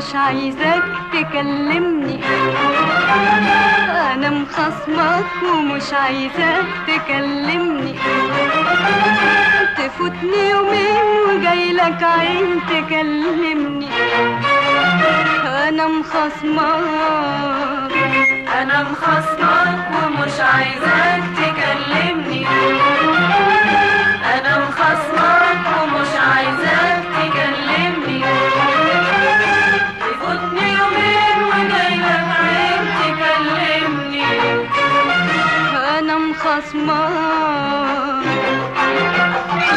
ومش عايزاك تكلمني انا مخصمك ومش عايزاك تكلمني تفوتني يومين وجايلك عين تكلمني انا مخصمك انا مخصمك ومش عايزاك تكلمني انا مخصمك ومش عايزاك تكلمني تفوتني يومين وجايلك عين تكلمني انا مخصمك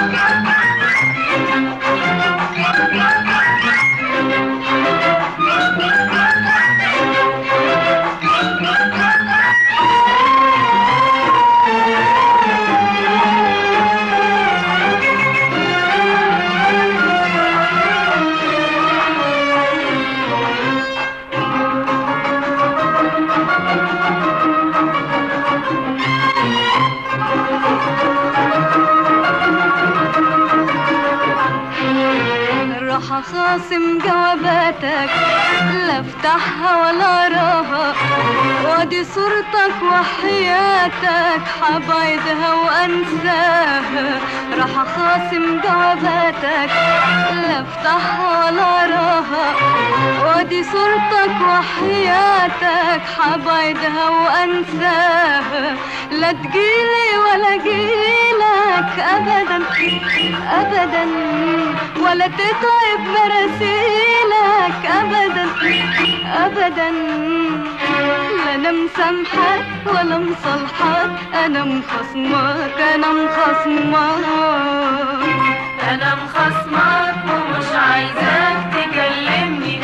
راح اخاصم جواباتك لا افتحها ولا اراها وادي صورتك وحياتك حبعدها وانساها راح اخاصم جواباتك لا افتحها ولا اراها وادي صورتك وحياتك حبعدها وانساها لا تجيلي ولا جيلك ابدا ابدا ولا تتعب مراسيلك ابدا ابدا لا انا مسامحك ولا مصالحك انا مخصمك انا مخصمك انا مخصمك ومش عايزاك تكلمني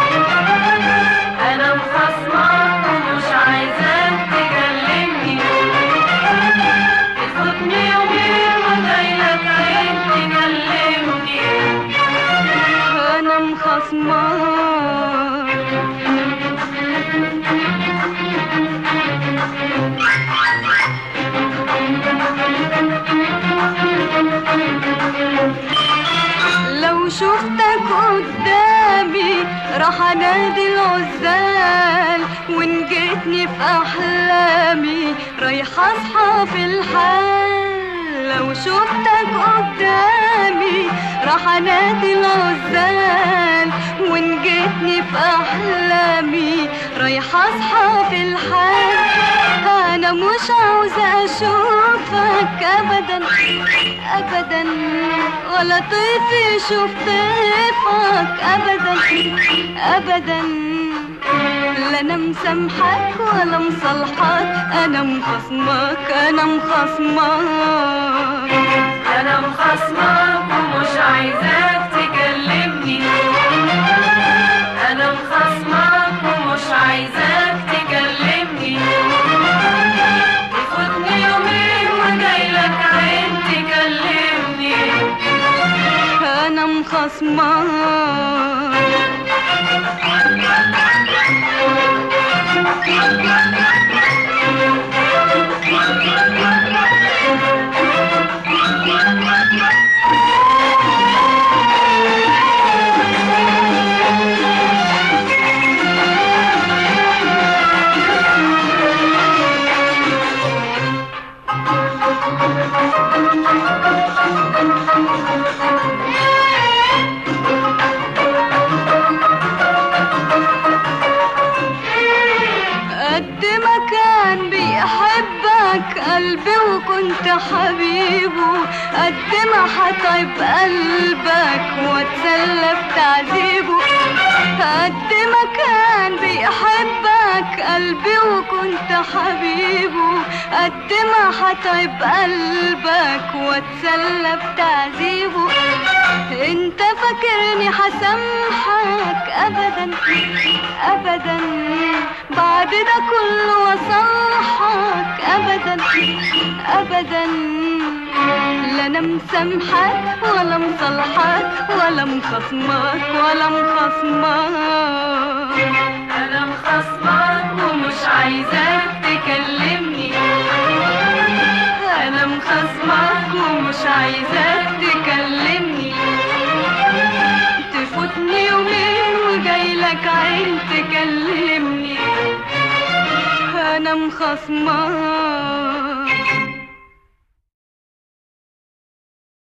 انا مخصمك ومش عايزاك تكلمني تفوتني يومين وجايلك عين تكلمني انا مخصمك لو شفتك قدامي راح انادي العزال وان جيتني في احلامي رايحه اصحى في الحال لو شفتك قدامي راح انادي العزال وان جيتني في احلامي رايحه اصحى في الحال انا مش عاوزه اشوفك ابدا ابدا ولا طيفي شوف طيفك ابدا ابدا لا انا مسامحك ولا مصالحك انا مخصمك انا مخصمك انا مخصمك ومش عايزاك تكلمني انا مخصمك ومش عايزاك تكلمني تفوتني يومين وجايلك عين تكلمني انا مخصمك قد ما كان بيحبك قلبي وكنت حبيبه قد ما حطيب قلبك واتسلى بتعذيبه قد ما كان بيحبك قلبي وكنت حبيبه قد ما حطيب قلبك واتسلى بتعذيبه انت فاكرني حسامحك ابدا ابدا بعد ده كله وصالحك ابدا ابدا لا انا مسامحك ولا مصالحك ولا مخصمك ولا مخصمك انا مخصمك ومش عايزاك تكلمني انا مخصمك ومش عايزاك تكلمني تفوتني يومين وجايلك لك عين تكلمني انا مخصماك